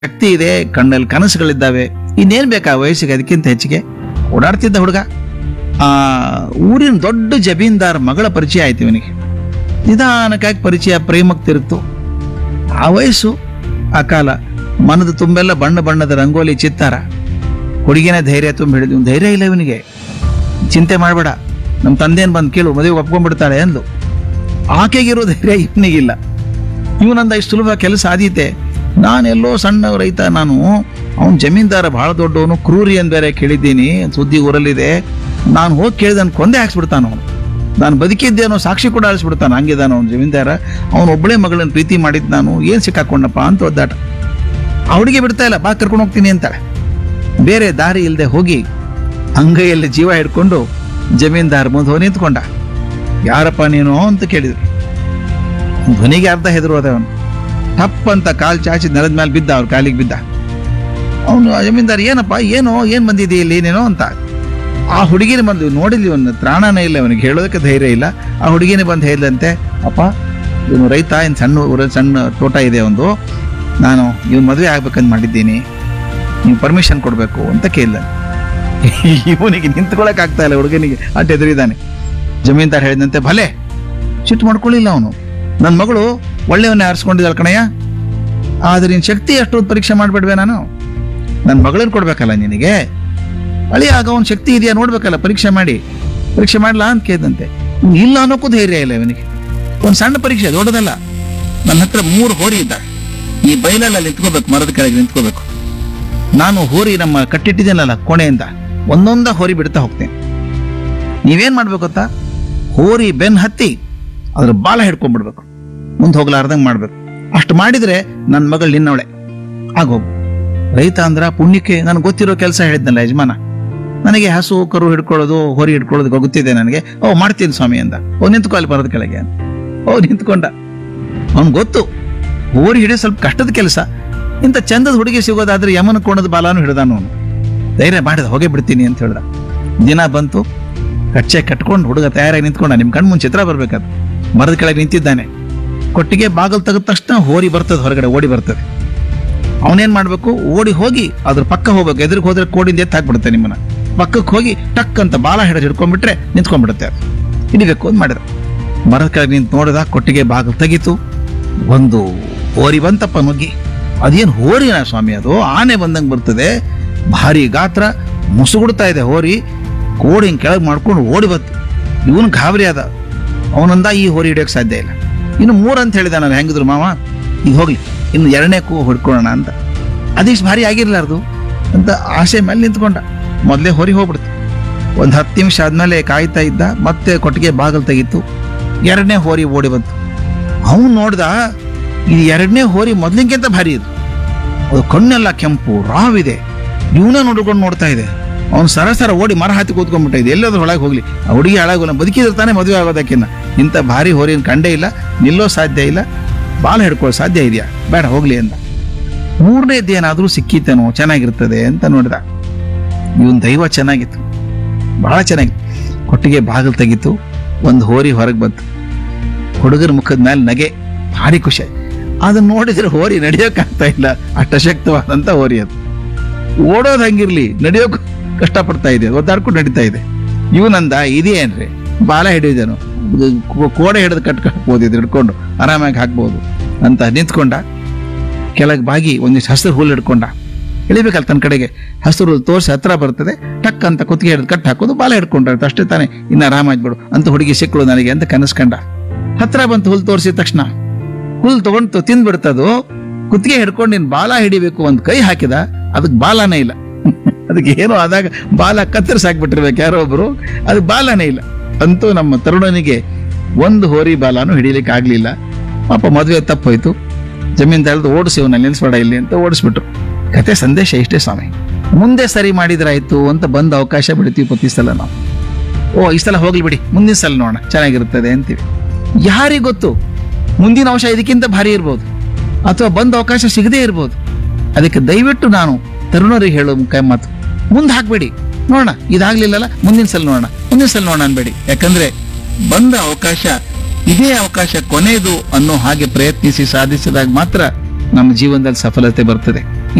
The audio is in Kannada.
ಶಕ್ತಿ ಇದೆ ಕಣ್ಣಲ್ಲಿ ಕನಸುಗಳಿದ್ದಾವೆ ಇನ್ನೇನ್ ಬೇಕಾ ವಯಸ್ಸಿಗೆ ಅದಕ್ಕಿಂತ ಹೆಚ್ಚಿಗೆ ಓಡಾಡ್ತಿದ್ದ ಹುಡುಗ ಆ ಊರಿನ ದೊಡ್ಡ ಜಮೀನ್ದಾರ್ ಮಗಳ ಪರಿಚಯ ಆಯ್ತು ಇವನಿಗೆ ನಿಧಾನಕ್ಕಾಗಿ ಪರಿಚಯ ಪ್ರೇಮಕ್ಕೆ ತಿರುಗ್ತು ಆ ವಯಸ್ಸು ಆ ಕಾಲ ಮನದ ತುಂಬೆಲ್ಲ ಬಣ್ಣ ಬಣ್ಣದ ರಂಗೋಲಿ ಚಿತ್ತಾರ ಹುಡುಗಿನ ಧೈರ್ಯ ತುಂಬ ಹಿಡಿದು ಇವ್ನ್ ಧೈರ್ಯ ಇಲ್ಲ ಇವನಿಗೆ ಚಿಂತೆ ಮಾಡಬೇಡ ನಮ್ಮ ತಂದೆನ್ ಬಂದು ಕೇಳು ಮದುವೆ ಒಪ್ಕೊಂಡ್ಬಿಡ್ತಾಳೆ ಅಂದ್ಲು ಆಕೆಗಿರೋ ಧೈರ್ಯ ಇವನಿಗಿಲ್ಲ ಇವನಂದ ಇಷ್ಟು ಸುಲಭ ಕೆಲಸ ಆದೀತೆ ನಾನೆಲ್ಲೋ ಸಣ್ಣ ರೈತ ನಾನು ಅವನ ಜಮೀನ್ದಾರ ಬಹಳ ದೊಡ್ಡವನು ಕ್ರೂರಿ ಅಂತ ಬೇರೆ ಕೇಳಿದ್ದೀನಿ ಸುದ್ದಿ ಊರಲ್ಲಿದೆ ನಾನು ಹೋಗಿ ಕೇಳಿದನ್ ಕೊಂದೆ ಹಾಕ್ಸ್ಬಿಡ್ತಾನ ಅವನು ನಾನು ಬದುಕಿದ್ದೇನೋ ಸಾಕ್ಷಿ ಕೂಡ ಆಳಿಸ್ಬಿಡ್ತಾನೆ ಹಂಗಿದಾನ ಅವನು ಜಮೀನ್ದಾರ ಅವನ ಒಬ್ಬಳೇ ಮಗಳನ್ನ ಪ್ರೀತಿ ಮಾಡಿದ್ ನಾನು ಏನ್ ಸಿಕ್ಕಾಕೊಂಡಪ್ಪ ಅಂತ ಒದ್ದಾಟ ಆ ಹುಡುಗಿ ಬಿಡ್ತಾ ಇಲ್ಲ ಬಾ ಕರ್ಕೊಂಡು ಹೋಗ್ತೀನಿ ಅಂತಾಳೆ ಬೇರೆ ದಾರಿ ಇಲ್ಲದೆ ಹೋಗಿ ಅಂಗೈಯಲ್ಲಿ ಜೀವ ಹಿಡ್ಕೊಂಡು ಜಮೀನ್ದಾರ್ ಮುಂದೆ ಹೋಗಿ ನಿಂತ್ಕೊಂಡ ಯಾರಪ್ಪ ನೀನು ಅಂತ ಕೇಳಿದ್ರು ಧ್ವನಿಗೆ ಅರ್ಧ ಹೆದರು ಅವನು ಟಪ್ ಅಂತ ಕಾಲ್ ಚಾಚಿ ನೆಲದ ಮೇಲೆ ಬಿದ್ದ ಅವ್ರ ಕಾಲಿಗೆ ಬಿದ್ದ ಅವನು ಜಮೀನ್ದಾರ್ ಏನಪ್ಪ ಏನೋ ಏನ್ ಬಂದಿದೆ ಇಲ್ಲಿ ನೀನು ಅಂತ ಆ ಹುಡುಗಿನ ಬಂದು ನೋಡಿದ್ಲಿ ಅವನು ತ್ರಾಣನೇ ಇಲ್ಲ ಅವನಿಗೆ ಹೇಳೋದಕ್ಕೆ ಧೈರ್ಯ ಇಲ್ಲ ಆ ಹುಡುಗಿನೇ ಬಂದು ಹೇಳಿದಂತೆ ಅಪ್ಪ ಇವನು ರೈತ ಇನ್ ಸಣ್ಣ ಊರ ಸಣ್ಣ ತೋಟ ಇದೆ ಒಂದು ನಾನು ಇವನ್ ಮದುವೆ ಆಗ್ಬೇಕಂತ ಮಾಡಿದ್ದೀನಿ ನೀವು ಪರ್ಮಿಷನ್ ಕೊಡಬೇಕು ಅಂತ ಕೇಳಿದ ಇವನಿಗೆ ನಿಂತ್ಕೊಳಕ್ ಆಗ್ತಾ ಇಲ್ಲ ಹುಡುಗನಿಗೆ ಅಟ್ ಎದುರಿದ್ದಾನೆ ಜಮೀನ್ದಾರ್ ಹೇಳಿದಂತೆ ಭಲೆ ಸಿಟ್ಟು ಮಾಡ್ಕೊಳ್ಳಿಲ್ಲ ಅವನು ನನ್ನ ಮಗಳು ಒಳ್ಳೆಯವನ್ನೇ ಆರಿಸ್ಕೊಂಡಿದ್ದಾಳೆ ಕಣಯ್ಯ ಆದ್ರೆ ನಿನ್ ಶಕ್ತಿ ಅಷ್ಟೊಂದು ಪರೀಕ್ಷೆ ಮಾಡ್ಬಿಡ್ವೆ ನಾನು ನನ್ನ ಮಗಳನ್ನ ಕೊಡ್ಬೇಕಲ್ಲ ನಿನಗೆ ಅಳಿ ಆಗ ಅವನ ಶಕ್ತಿ ಇದೆಯಾ ನೋಡ್ಬೇಕಲ್ಲ ಪರೀಕ್ಷೆ ಮಾಡಿ ಪರೀಕ್ಷೆ ಮಾಡ್ಲಾ ಅಂತ ಕೇಳಿದಂತೆ ಇವ್ನು ಇಲ್ಲ ಅನ್ನೋಕ್ಕೂ ಧೈರ್ಯ ಇಲ್ಲ ಇವನಿಗೆ ಒಂದು ಸಣ್ಣ ಪರೀಕ್ಷೆ ದೊಡ್ಡದಲ್ಲ ನನ್ನ ಹತ್ರ ಮೂರು ಹೋರಿ ಇದ್ದಾವೆ ಈ ಬೈಲಲ್ಲಿ ನಿಂತ್ಕೋಬೇಕು ಮರದ ಕೆಳಗೆ ನಿಂತ್ಕೋಬೇಕು ನಾನು ಹೋರಿ ನಮ್ಮ ಕಟ್ಟಿಟ್ಟಿದ್ದೇನಲ್ಲ ಕೋಣೆಯಿಂದ ಒಂದೊಂದ ಹೋರಿ ಬಿಡ್ತಾ ಹೋಗ್ತೇನೆ ನೀವೇನ್ ಮಾಡ್ಬೇಕು ಗೊತ್ತಾ ಹೋರಿ ಬೆನ್ ಹತ್ತಿ ಅದ್ರ ಬಾಲ ಹಿಡ್ಕೊಂಡ್ಬಿಡ್ಬೇಕು ಮುಂದೆ ಹೋಗ್ಲಾರ್ದಂಗ್ ಮಾಡ್ಬೇಕು ಅಷ್ಟು ಮಾಡಿದ್ರೆ ನನ್ನ ಮಗಳು ನಿನ್ನವಳೆ ಆಗೋಗು ರೈತ ಅಂದ್ರ ಪುಣ್ಯಕ್ಕೆ ನನಗೆ ಗೊತ್ತಿರೋ ಕೆಲಸ ಹೇಳಿದ್ನಲ್ಲ ಯಜಮಾನ ನನಗೆ ಹಸು ಕರು ಹಿಡ್ಕೊಳ್ಳೋದು ಹೋರಿ ಹಿಡ್ಕೊಳ್ಳೋದು ಗೊತ್ತಿದೆ ನನಗೆ ಓ ಮಾಡ್ತೀನಿ ಸ್ವಾಮಿ ಅಂದ ಓ ನಿಂತ್ಕೊ ಅಲ್ಲಿ ಬರೋದ್ ಕೆಳಗೆ ಅಂತ. ಓ ನಿಂತ್ಕೊಂಡ ಅವ್ನ್ ಗೊತ್ತು ಹೋರಿ ಹಿಡಿಯೋ ಸ್ವಲ್ಪ ಕಷ್ಟದ ಕೆಲಸ ಇಂಥ ಚಂದದ ಹುಡುಗಿ ಸಿಗೋದಾದ್ರೆ ಯಮನ ಕೋಣದ ಬಾಲಾನು ಹಿಡ್ದಾನು ಅವನು ಧೈರ್ಯ ಮಾಡಿದ ಹೋಗೇ ಬಿಡ್ತೀನಿ ಅಂತ ಹೇಳ್ದ ದಿನ ಬಂತು ಕಚ್ಚೆ ಕಟ್ಕೊಂಡು ಹುಡುಗ ತಯಾರಾಗಿ ನಿಂತ್ಕೊಂಡ ನಿಮ್ ಕಣ್ ಮುಂಚೆ ಚಿತ್ರ ಬರ್ಬೇಕಾದ ಮರದ ಕೆಳಗೆ ನಿಂತಿದ್ದಾನೆ ಕೊಟ್ಟಿಗೆ ಬಾಗಲ್ ತೆಗೆದ ತಕ್ಷಣ ಹೋರಿ ಬರ್ತದೆ ಹೊರಗಡೆ ಓಡಿ ಬರ್ತದೆ ಅವನೇನ್ ಮಾಡ್ಬೇಕು ಓಡಿ ಹೋಗಿ ಅದ್ರ ಪಕ್ಕ ಹೋಗ್ಬೇಕು ಎದುರಿಗೆ ಹೋದ್ರೆ ಕೋಡಿಂದ ಎತ್ತು ಹಾಕ್ಬಿಡುತ್ತೆ ನಿಮ್ಮನ್ನ ಪಕ್ಕಕ್ಕೆ ಹೋಗಿ ಟಕ್ ಅಂತ ಬಾಲ ಹಿಡಿದು ಹಿಡ್ಕೊಂಡ್ಬಿಟ್ರೆ ನಿಂತ್ಕೊಂಡ್ಬಿಡುತ್ತೆ ಅದು ಹಿಡಿಬೇಕು ಅಂತ ಮಾಡಿದ ಮರದ ಕೆಳಗೆ ನಿಂತು ನೋಡಿದ ಕೊಟ್ಟಿಗೆ ಬಾಗಿಲು ತೆಗೀತು ಒಂದು ಹೋರಿ ಬಂತಪ್ಪ ನುಗ್ಗಿ ಅದೇನು ಹೋರಿನ ಸ್ವಾಮಿ ಅದು ಆನೆ ಬಂದಂಗೆ ಬರ್ತದೆ ಭಾರಿ ಗಾತ್ರ ಮುಸುಗುಡ್ತಾ ಇದೆ ಹೋರಿ ಕೋಡಿ ಹಿಂಗ್ ಕೆಳಗೆ ಮಾಡ್ಕೊಂಡು ಓಡಿ ಬಂತು ಇವನು ಗಾಬರಿ ಆದ ಅವನಂದ ಈ ಹೋರಿ ಹಿಡಿಯೋಕೆ ಸಾಧ್ಯ ಇಲ್ಲ ಇನ್ನು ಮೂರು ಅಂತ ಹೇಳಿದ ನಾನು ಹೆಂಗಿದ್ರು ಮಾವ ಈಗ ಹೋಗ್ಲಿ ಇನ್ನು ಎರಡನೇ ಕೂ ಹೊಡ್ಕೊಳ್ಳೋಣ ಅಂತ ಅದಿಷ್ಟು ಭಾರಿ ಆಗಿರ್ಲಾರ್ದು ಅಂತ ಆಸೆ ಮೇಲೆ ನಿಂತ್ಕೊಂಡ ಮೊದಲೇ ಹೊರಿ ಹೋಗ್ಬಿಡ್ತು ಒಂದು ಹತ್ತು ನಿಮಿಷ ಆದ್ಮೇಲೆ ಕಾಯ್ತಾ ಇದ್ದ ಮತ್ತೆ ಕೊಟ್ಟಿಗೆ ಬಾಗಿಲು ತೆಗಿತು ಎರಡನೇ ಹೋರಿ ಓಡಿ ಬಂತು ಅವನು ನೋಡ್ದ ಇದು ಎರಡನೇ ಹೋರಿ ಮೊದ್ಲಿನ್ಕಿಂತ ಭಾರಿ ಇದು ಅದು ಕಣ್ಣೆಲ್ಲ ಕೆಂಪು ರಾವಿದೆ ಇವನೇ ನೋಡ್ಕೊಂಡು ನೋಡ್ತಾ ಇದೆ ಅವ್ನು ಸರಸರ ಓಡಿ ಮರ ಹತ್ತಿ ಕೂತ್ಕೊಂಡ್ಬಿಟ್ಟ ಇದೆ ಎಲ್ಲಾದ್ರೂ ಒಳಗೆ ಹೋಗ್ಲಿ ಆ ಹುಡುಗಿ ಹಾಳಾಗೋಲ್ಲ ಬದುಕಿದ್ರೆ ತಾನೇ ಮದುವೆ ಆಗೋದಕ್ಕಿನ್ನ ಇಂಥ ಭಾರಿ ಹೋರಿನ ಕಂಡೇ ಇಲ್ಲ ನಿಲ್ಲೋ ಸಾಧ್ಯ ಇಲ್ಲ ಬಾಲ ಹಿಡ್ಕೊಳ್ಳೋ ಸಾಧ್ಯ ಇದೆಯಾ ಬೇಡ ಹೋಗ್ಲಿ ಅಂತ ಮೂರನೇದೇನಾದ್ರೂ ಸಿಕ್ಕಿತೇನೋ ಚೆನ್ನಾಗಿರ್ತದೆ ಅಂತ ನೋಡಿದ ಇವನ್ ದೈವ ಚೆನ್ನಾಗಿತ್ತು ಬಹಳ ಚೆನ್ನಾಗಿತ್ತು ಕೊಟ್ಟಿಗೆ ಬಾಗಿಲು ತೆಗಿತು ಒಂದು ಹೋರಿ ಹೊರಗೆ ಬಂತು ಹುಡುಗರ ಮುಖದ ಮೇಲೆ ನಗೆ ಭಾರಿ ಖುಷಿ ಅದನ್ನ ನೋಡಿದ್ರೆ ಹೋರಿ ನಡೆಯೋಕ್ಕಾಗ್ತಾ ಇಲ್ಲ ಅಷ್ಟ ಶಕ್ತವಾದಂತ ಹೋರಿ ಅದು ಓಡೋದು ಹಂಗಿರ್ಲಿ ನಡೆಯೋಕ್ ಕಷ್ಟಪಡ್ತಾ ಇದೆ ಒದ್ದಾಡ್ಕೊಂಡು ನಡೀತಾ ಇದೆ ಇವನಂದ ಇದೇನ್ರಿ ಬಾಲ ಹಿಡಿಯೋದೇನು ಕೋಡೆ ಹಿಡಿದು ಕಟ್ಕೊಂಡು ಇದು ಹಿಡ್ಕೊಂಡು ಆರಾಮಾಗಿ ಹಾಕ್ಬೋದು ಅಂತ ನಿಂತ್ಕೊಂಡ ಕೆಳಗೆ ಬಾಗಿ ಒಂದಿಷ್ಟು ಹಸಿರು ಹುಲ್ಲು ಹಿಡ್ಕೊಂಡ ಇಳಿಬೇಕಲ್ಲ ತನ್ನ ಕಡೆಗೆ ಹಸಿರು ಹುಲ್ಲು ತೋರಿಸಿ ಹತ್ರ ಬರ್ತದೆ ಟಕ್ ಅಂತ ಕುತ್ತಿಗೆ ಹಿಡಿದು ಕಟ್ ಹಾಕೋದು ಬಾಲ ಹಿಡ್ಕೊಂಡ್ರೆ ಅಷ್ಟೇ ತಾನೇ ಇನ್ನು ಆರಾಮಾಗ್ಬಿಡು ಅಂತ ಹುಡುಗಿ ಸಿಕ್ಕಳು ನನಗೆ ಅಂತ ಕನಸ್ಕಂಡ ಹತ್ರ ಬಂತು ಹುಲ್ಲು ತೋರಿಸಿದ ತಕ್ಷಣ ಹುಲ್ಲು ತಗೊಂಡು ತಿಂದ್ಬಿಡ್ತದು ಕುತ್ತಿಗೆ ಹಿಡ್ಕೊಂಡು ನೀನ್ ಬಾಲ ಹಿಡಿಬೇಕು ಒಂದ್ ಕೈ ಹಾಕಿದ ಅದಕ್ಕೆ ಬಾಲನೇ ಇಲ್ಲ ಅದಕ್ಕೆ ಏನೋ ಆದಾಗ ಬಾಲ ಕತ್ತರಿಸಿ ಹಾಕ್ಬಿಟ್ಟಿರ್ಬೇಕು ಯಾರೋ ಒಬ್ರು ಅದಕ್ಕೆ ಬಾಲನೇ ಇಲ್ಲ ಅಂತೂ ನಮ್ಮ ತರುಣನಿಗೆ ಒಂದು ಹೋರಿ ಬಾಲನು ಹಿಡಿಲಿಕ್ಕೆ ಆಗ್ಲಿಲ್ಲ ಪಾಪ ಮದುವೆ ತಪ್ಪೋಯ್ತು ಜಮೀನ್ದಾರದು ಓಡಿಸಿ ಅವನ್ನ ನಿಲ್ಲಿಸ್ಬೇಡ ಇಲ್ಲಿ ಅಂತ ಓಡಿಸ್ಬಿಟ್ರು ಕತೆ ಸಂದೇಶ ಇಷ್ಟೇ ಸ್ವಾಮಿ ಮುಂದೆ ಸರಿ ಮಾಡಿದ್ರಾಯ್ತು ಅಂತ ಬಂದ ಅವಕಾಶ ಬಿಡ್ತೀವಿ ಪ್ರತಿ ಸಲ ನಾವು ಓ ಈ ಸಲ ಹೋಗ್ಲಿ ಬಿಡಿ ಮುಂದಿನ ಸಲ ನೋಡೋಣ ಚೆನ್ನಾಗಿರುತ್ತದೆ ಅಂತೀವಿ ಯಾರಿಗ್ ಗೊತ್ತು ಮುಂದಿನ ಅಂಶ ಇದಕ್ಕಿಂತ ಭಾರಿ ಇರ್ಬೋದು ಅಥವಾ ಬಂದ ಅವಕಾಶ ಸಿಗದೇ ಇರ್ಬೋದು ಅದಕ್ಕೆ ದಯವಿಟ್ಟು ನಾನು ತರುಣರಿಗೆ ಹೇಳೋ ಮುಖ ಮಾತು ಮುಂದೆ ಹಾಕ್ಬೇಡಿ ನೋಡೋಣ ಇದಾಗ್ಲಿಲ್ಲಲ್ಲ ಮುಂದಿನ ಸಲ ನೋಡೋಣ ಮುಂದಿನ ಸಲ ನೋಡೋಣ ಅನ್ಬೇಡಿ ಯಾಕಂದ್ರೆ ಬಂದ ಅವಕಾಶ ಇದೇ ಅವಕಾಶ ಕೊನೆಯದು ಅನ್ನೋ ಹಾಗೆ ಪ್ರಯತ್ನಿಸಿ ಸಾಧಿಸಿದಾಗ ಮಾತ್ರ ನಮ್ಮ ಜೀವನದಲ್ಲಿ ಸಫಲತೆ ಬರ್ತದೆ